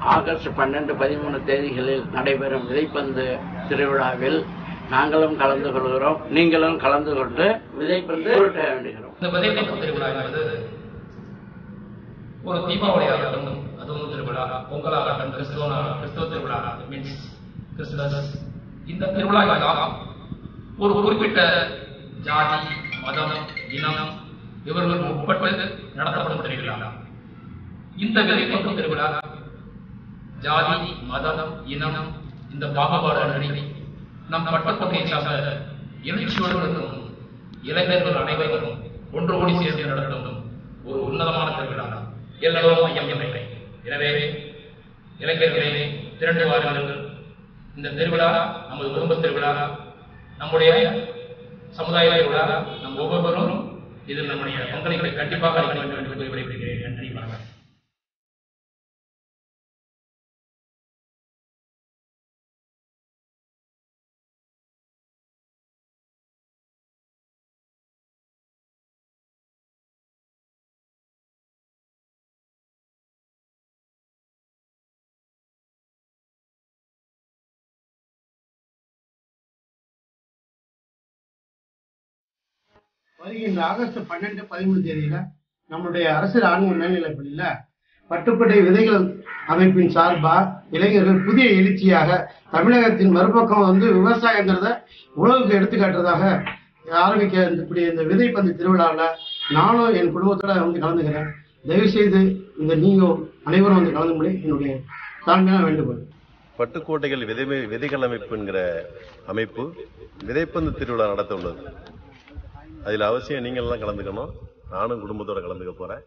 August பன்னெண்டு பதிமூணு தேதிகளில் நடைபெறும் விதைப்பந்து திருவிழாவில் நாங்களும் கலந்து கொள்கிறோம் நீங்களும் கலந்து கொண்டு விதைப்பந்து உருட்ட வேண்டுகிறோம் இந்த விதைப்பந்து திருவிழா என்பது ஒரு தீபாவளியாகட்டும் அதுவும் திருவிழா பொங்கலாகட்டும் கிறிஸ்துவ கிறிஸ்துவ திருவிழா மீன்ஸ் கிறிஸ்துமஸ் இந்த திருவிழா எல்லாம் ஒரு குறிப்பிட்ட ஜாதி மதம் இனம் இவர்கள் உட்பட்டு நடத்தப்படும் திருவிழா இந்த விதைப்பந்து திருவிழா ஜாதி மதம் இனம் இந்த பாகுபாடு அன்றி நம் பட்டக்கோட்டையை சார்ந்த எழுச்சியோடு இருக்கும் இளைஞர்கள் அனைவரும் ஒன்று கூடி சேர்ந்து நடத்தும் ஒரு உன்னதமான திருவிழா எல்லோரும் மையம் இல்லை எனவே இளைஞர்களே திரண்டு வாருங்கள் இந்த திருவிழா நமது குடும்ப திருவிழா நம்முடைய சமுதாய திருவிழா நம் ஒவ்வொருவரும் இதில் நம்முடைய பங்களிப்பை கண்டிப்பாக அளிக்க வேண்டும் என்று கூறி விடைபெறுகிறேன் நன்றி வணக்கம் வருகின்ற ஆகஸ்ட் பன்னெண்டு பதிமூணு தேதியில நம்மளுடைய அரசு ராணுவ மேல்நிலைப் பள்ளியில பட்டுக்கோட்டை விதைகள் அமைப்பின் சார்பா இளைஞர்கள் புதிய எழுச்சியாக தமிழகத்தின் மறுபக்கம் வந்து விவசாயங்கிறத உலகுக்கு எடுத்துக்காட்டுறதாக ஆரம்பிக்க இருக்கக்கூடிய இந்த விதைப்பந்து திருவிழாவில் நானும் என் குடும்பத்தோட வந்து கலந்துக்கிறேன் தயவு செய்து இந்த நீங்க அனைவரும் வந்து கலந்துபடி என்னுடைய தாழ்மையான வேண்டுகோள் பட்டுக்கோட்டைகள் விதை விதைகள் அமைப்பு என்கிற அமைப்பு விதைப்பந்து திருவிழா நடத்த உள்ளது அதில் அவசியம் நீங்கள் எல்லாம் கலந்துக்கணும் நானும் குடும்பத்தோட கலந்துக்க போறேன்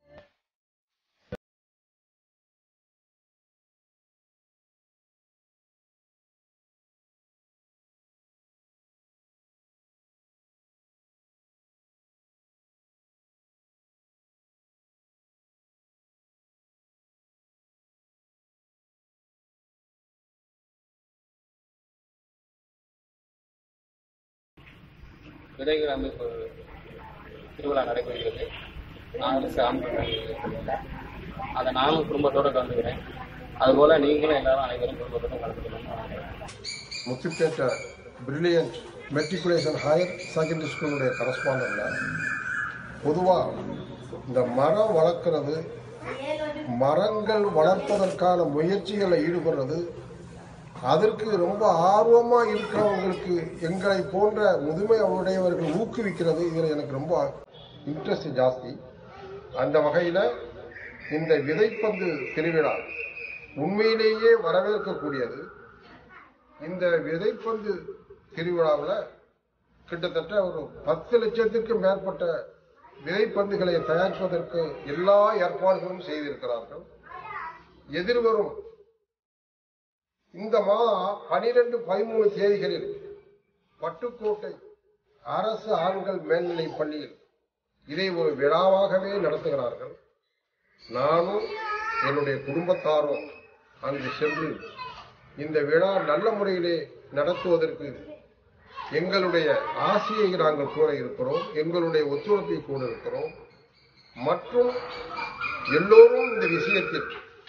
விதைகள் அமைப்பு திருவிழா நடைபெறுகிறது அரசு ஆம்பளை அதை நானும் குடும்பத்தோடு கலந்துக்கிறேன் அதுபோல் நீங்களும் எல்லாரும் அனைவரும் குடும்பத்தோடு கலந்துக்கணும்னு Muthupettai brilliant matriculation higher secondary ஸ்கூலுடைய கரஸ்பாண்டன்ட் பொதுவாக இந்த மரம் வளர்க்குறது மரங்கள் வளர்ப்பதற்கான முயற்சிகளில் ஈடுபடுறது அதற்கு ரொம்ப ஆர்வமாக இருக்கிறவங்களுக்கு எங்களை போன்ற முதுமை உடையவர்கள் ஊக்குவிக்கிறது இதில் எனக்கு ரொம்ப இன்ட்ரெஸ்ட் ஜாஸ்தி அந்த வகையில் இந்த விதைப்பந்து திருவிழா உண்மையிலேயே வரவேற்கக்கூடியது இந்த விதைப்பந்து திருவிழாவில் கிட்டத்தட்ட ஒரு பத்து லட்சத்திற்கு மேற்பட்ட விதைப்பந்துகளை தயாரிப்பதற்கு எல்லா ஏற்பாடுகளும் செய்திருக்கிறார்கள் எதிர்வரும் இந்த மாதம் பனிரெண்டு பதிமூணு தேதிகளில் பட்டுக்கோட்டை அரசு ஆண்கள் மேல்நிலைப் பள்ளியில் இதை ஒரு விழாவாகவே நடத்துகிறார்கள் நானும் என்னுடைய குடும்பத்தாரும் அங்கு சென்று இந்த விழா நல்ல முறையிலே நடத்துவதற்கு எங்களுடைய ஆசையை நாங்கள் கூற இருக்கிறோம் எங்களுடைய ஒத்துழைப்பை கூட இருக்கிறோம் மற்றும் எல்லோரும் இந்த விஷயத்தில்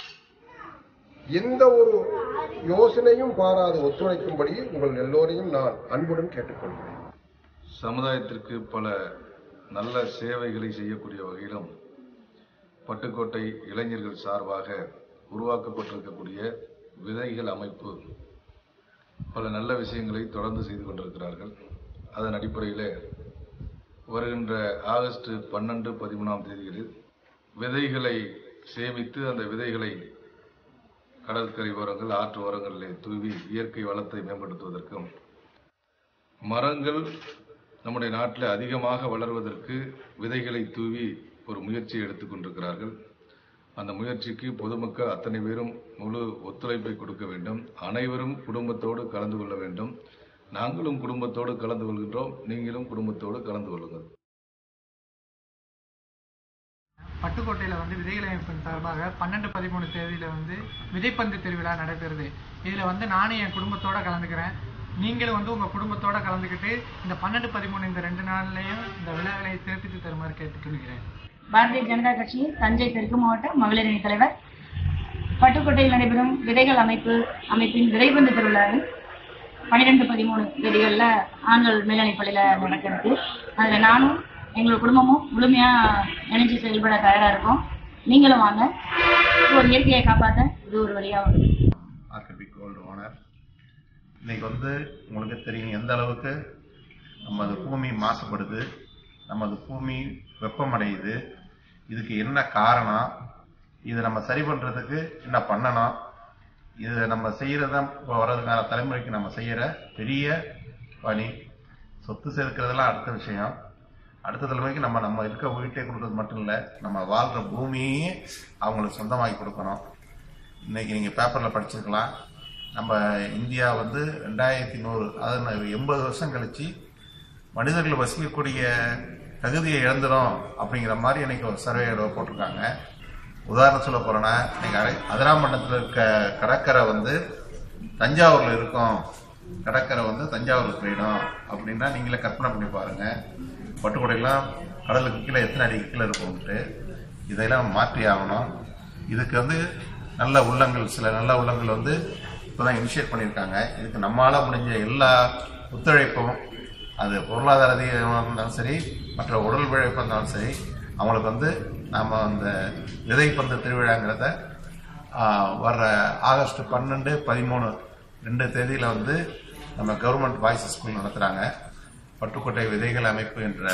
எந்த ஒரு யோசனையும் பாராது ஒத்துழைக்கும்படி உங்கள் எல்லோரையும் நான் அன்புடன் கேட்டுக்கொள்கிறேன் சமுதாயத்திற்கு பல நல்ல சேவைகளை செய்யக்கூடிய வகையிலும் பட்டுக்கோட்டை இளைஞர்கள் சார்பாக உருவாக்கப்பட்டிருக்கக்கூடிய விதைகள் அமைப்பு பல நல்ல விஷயங்களை தொடர்ந்து செய்து கொண்டிருக்கிறார்கள் அதன் அடிப்படையில் வருகின்ற ஆகஸ்ட் பன்னெண்டு பதிமூணாம் தேதிகளில் விதைகளை சேமித்து அந்த விதைகளை கடற்கரை ஓரங்கள் ஆற்று ஓரங்களிலே தூவி இயற்கை வளத்தை மேம்படுத்துவதற்கும் மரங்கள் நம்முடைய நாட்டில் அதிகமாக வளர்வதற்கு விதைகளை தூவி ஒரு முயற்சியை எடுத்துக் கொண்டிருக்கிறார்கள் அந்த முயற்சிக்கு பொதுமக்கள் அத்தனை பேரும் முழு ஒத்துழைப்பை கொடுக்க வேண்டும் அனைவரும் குடும்பத்தோடு கலந்து கொள்ள வேண்டும் நாங்களும் குடும்பத்தோடு கலந்து கொள்கின்றோம் நீங்களும் குடும்பத்தோடு கலந்து கொள்ளுங்கள் பட்டுக்கோட்டையில் வந்து விதைகள் அமைப்பின் சார்பாக பன்னெண்டு பதிமூணு தேதியில வந்து விதைப்பந்து திருவிழா நடைபெறுது இதில் வந்து நானும் என் குடும்பத்தோட கலந்துக்கிறேன் நீங்களும் வந்து உங்கள் குடும்பத்தோட கலந்துக்கிட்டு இந்த பன்னெண்டு பதிமூணு இந்த ரெண்டு நாள்லையும் இந்த விழாக்களை சிறப்பித்து தருமாறு கேட்டுக்கொள்கிறேன் பாரதிய ஜனதா கட்சியின் தஞ்சை தெற்கு மாவட்ட மகளிர் அணி தலைவர் பட்டுக்கோட்டையில் நடைபெறும் விதைகள் அமைப்பு அமைப்பின் விதைபந்து திருவிழாவில் பன்னிரெண்டு பதிமூணு தேதிகளில் ஆண்கள் மேல்நிலைப் பள்ளியில் நடக்கிறது அதில் நானும் எங்கள் குடும்பமும் முழுமையாக இணைஞ்சு செயல்பட தயாராக இருக்கோம் நீங்களும் வாங்க இது ஒரு இயற்கையை காப்பாற்ற இது ஒரு வழியாக வரும் ஆர்கிபிக் கோல்டு ஓனர் இன்னைக்கு வந்து உங்களுக்கு தெரியும் எந்த அளவுக்கு நமது பூமி மாசுபடுது நமது பூமி வெப்பமடையுது இதுக்கு என்ன காரணம் இது நம்ம சரி பண்றதுக்கு என்ன பண்ணணும் இது நம்ம செய்யறத இப்போ வர்றதுக்கான தலைமுறைக்கு நம்ம செய்யற பெரிய பணி சொத்து சேர்க்கிறதெல்லாம் அடுத்த விஷயம் அடுத்த தலைமுறைக்கு நம்ம நம்ம இருக்க வீட்டை கொடுக்கறது மட்டும் இல்லை நம்ம வாழ்ற பூமியே அவங்களுக்கு சொந்தமாக்கி கொடுக்கணும் இன்னைக்கு நீங்க பேப்பர்ல படிச்சிருக்கலாம் நம்ம இந்தியா வந்து ரெண்டாயிரத்தி நூறு அதாவது எண்பது வருஷம் கழிச்சு மனிதர்கள் வசிக்கக்கூடிய தகுதியை இழந்துடும் அப்படிங்கிற மாதிரி இன்னைக்கு ஒரு சர்வே போட்டிருக்காங்க உதாரணம் சொல்ல போறேன்னா இன்னைக்கு அரை அதிராமண்டலத்தில் இருக்க கடற்கரை வந்து தஞ்சாவூர்ல இருக்கும் கடற்கரை வந்து தஞ்சாவூருக்கு போயிடும் அப்படின்னா நீங்களே கற்பனை பண்ணி பாருங்க பட்டுக்கோட்டையெல்லாம் கடலுக்கு கீழே எத்தனை அடிக்கு கீழே இருக்கும்ட்டு இதையெல்லாம் மாற்றி ஆகணும் இதுக்கு வந்து நல்ல உள்ளங்கள் சில நல்ல உள்ளங்கள் வந்து இப்போதான் இனிஷியேட் பண்ணியிருக்காங்க இதுக்கு நம்மளால முடிஞ்ச எல்லா ஒத்துழைப்பும் அது பொருளாதார ரீதியாக இருந்தாலும் சரி மற்ற உடல் உழைப்பாக இருந்தாலும் சரி அவங்களுக்கு வந்து நாம் அந்த விதைப்பந்து திருவிழாங்கிறத ஆஹ், வர்ற ஆகஸ்ட் பன்னெண்டு பதிமூணு ரெண்டு தேதியில் வந்து நம்ம கவர்மெண்ட் பாய்ஸ் ஸ்கூல் நடத்துகிறாங்க பட்டுக்கோட்டை விதைகள் அமைப்பு என்ற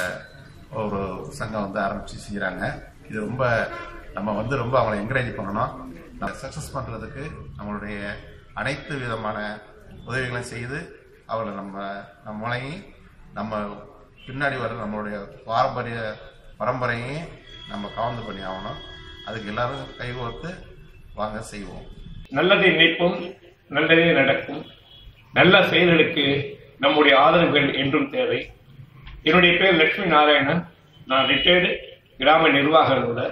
ஒரு சங்கம் வந்து ஆரம்பித்து செய்கிறாங்க இது ரொம்ப நம்ம வந்து ரொம்ப அவங்களை என்கரேஜ் பண்ணணும் நம்ம சக்ஸஸ் பண்ணுறதுக்கு நம்மளுடைய அனைத்து விதமான உதவிகளையும் செய்து அவளை நம்ம நம்மளையும் நம்ம பின்னாடி வர நம்மளுடைய பாரம்பரிய பரம்பரையும் நம்ம கவர்ந்து பண்ணி ஆகணும் அதுக்கு எல்லாரும் கைகோர்த்து வாங்க செய்வோம் நல்லதை நினைப்போம் நல்லதே நடக்கும் நல்ல செயல்களுக்கு நம்முடைய ஆதரவுகள் என்றும் தேவை என்னுடைய பேர் லட்சுமி நாராயணன் நான் ரிட்டையர்டு கிராம நிர்வாக அலுவலர்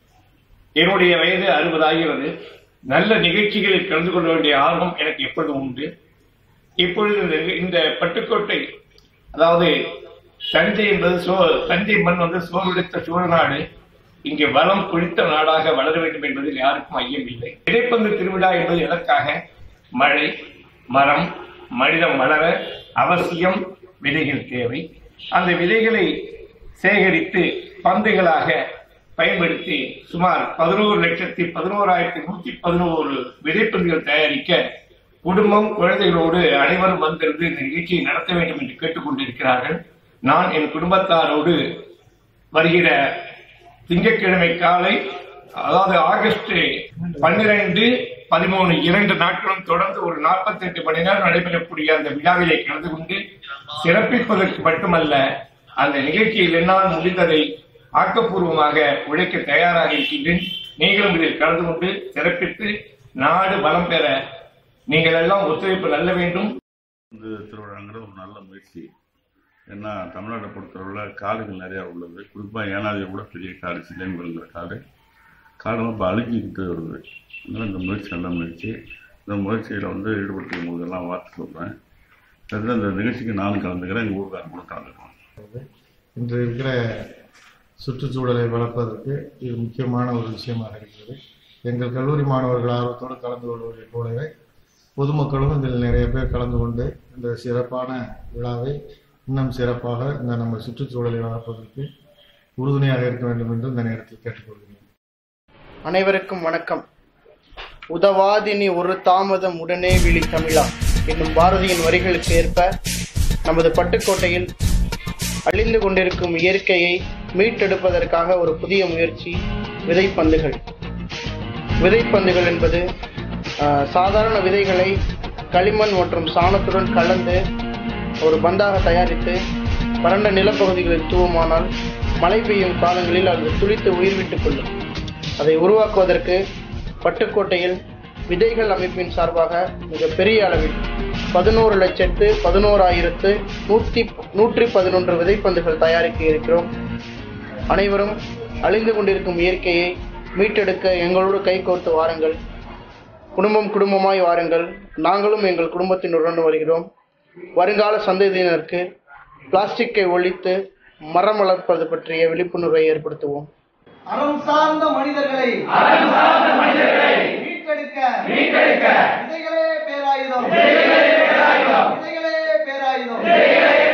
என்னுடைய வயது அறுபதாகிறது நல்ல நிகழ்ச்சிகளில் கலந்து கொள்ள வேண்டிய ஆர்வம் எனக்கு எப்பொழுதும் உண்டு இப்பொழுது இந்த- இந்த பட்டுக்கோட்டை அதாவது தஞ்சை என்பது சோ தஞ்சை மண் வந்து சோறுடைத்த சோழநாடு இங்கே வளம் குளித்த நாடாக வளர வேண்டும் என்பதில் யாருக்கும் ஐயம் இல்லை இடைப்பந்து திருவிழா என்பது எதற்காக மழை மரம் மனிதம் வளர அவசியம் விதைகள் தேவை அந்த விதைகளை சேகரித்து பந்துகளாக பயன்படுத்தி சுமார் பதினோரு லட்சத்தி பதினோராயிரத்தி நூத்தி பதினோரு விதைப்பந்துகள் தயாரிக்க குடும்பம் குழந்தைகளோடு அனைவரும் வந்திருந்து இந்த நிகழ்ச்சியை நடத்த வேண்டும் என்று கேட்டுக்கொண்டிருக்கிறார்கள் நான் என் குடும்பத்தாரோடு வருகிற திங்கட்கிழமை காலை அதாவது ஆகஸ்ட் பன்னிரண்டு பதிமூணு இரண்டு நாட்களும் தொடர்ந்து ஒரு 48 மணி நேரம் நடைபெறக்கூடிய அந்த விழாவிலே கலந்து கொண்டு சிறப்பிப்பதற்கு மட்டுமல்ல அந்த நிகழ்ச்சியில் என்னால் முடிந்ததை ஆக்கப்பூர்வமாக உழைக்க தயாராக இருக்கின்றேன் நீங்களும் இதில் கலந்து கொண்டு சிறப்பித்து நாடு பலம் பெற நீங்கள் எல்லாம் ஒத்துழைப்பு நல்ல வேண்டும் இந்த திருவிழாங்கிறது ஒரு நல்ல முயற்சி ஏன்னா தமிழ்நாட்டை பொறுத்தளவில் காடுகள் நிறையா உள்ளது குறிப்பாக ஏனாதியை கூட பெரிய காடு சிலைங்கிற காடு காடெல்லாம் இப்போ அழிஞ்சிக்கிட்டு வருது அதனால இந்த முயற்சி நல்ல முயற்சி இந்த முயற்சியில் வந்து ஈடுபட்டுள்ளவங்களுக்கெல்லாம் வாழ்த்து சொல்கிறேன் அதுல இந்த நிகழ்ச்சிக்கு நானும் கலந்துக்கிறேன் எங்கள் ஊருக்காரங்க கூட கலந்துக்கிறேன் இன்று இருக்கிற சுற்றுச்சூழலை வளர்ப்பதற்கு இது முக்கியமான ஒரு விஷயமாக இருக்கிறது எங்கள் கல்லூரி மாணவர்கள் ஆர்வத்தோடு கலந்து கொள்வதைப் போலவே பொதுமக்களும் இதில் நிறைய பேர் கலந்து கொண்டு இந்த சிறப்பான விழாவை இன்னும் சிறப்பாக இந்த நம்ம சுற்றுச்சூழலை வளர்ப்பதற்கு உறுதுணையாக இருக்க வேண்டும் என்று இந்த நேரத்தில் கேட்டுக்கொள்கிறேன் அனைவருக்கும் வணக்கம் உதவாதினி ஒரு தாமதம் உடனே விழி தமிழா என்னும் பாரதியின் வரிகளுக்கு ஏற்ப நமது பட்டுக்கோட்டையில் அழிந்து கொண்டிருக்கும் இயற்கையை மீட்டெடுப்பதற்காக ஒரு புதிய முயற்சி விதைப்பந்துகள் விதைப்பந்துகள் என்பது ஆஹ், சாதாரண விதைகளை களிமண் மற்றும் சாணத்துடன் கலந்து ஒரு பந்தாக தயாரித்து வறண்ட நிலப்பகுதிகளில் தூவுமானால் மழை பெய்யும் காலங்களில் அது துளித்து உயிர் விட்டுக் கொள்ளும் அதை உருவாக்குவதற்கு பட்டுக்கோட்டையில் விதைகள் அமைப்பின் சார்பாக மிக பெரிய அளவில் பதினோரு லட்சத்து பதினோராயிரத்து நூற்றி நூற்றி பதினொன்று விதைப்பந்துகள் தயாரிக்க இருக்கிறோம் அனைவரும் அழிந்து கொண்டிருக்கும் இயற்கையை மீட்டெடுக்க எங்களோடு கைகோர்த்து வாருங்கள் குடும்பம் குடும்பமாய் வாருங்கள் நாங்களும் எங்கள் குடும்பத்தினுடன் வருகிறோம் வருங்கால சந்ததியினருக்கு பிளாஸ்டிக்கை ஒழித்து மரம் வளர்ப்பது பற்றிய விழிப்புணர்வை ஏற்படுத்துவோம் அறம் சார்ந்த மனிதர்களை மீட்டெடுக்க மீட்டெடுக்க மீட்டெடுக்க விதைகளே பேராயுதம் விதைகளே பேராயுதம் விதைகளே பேராயுதம் விதைகளே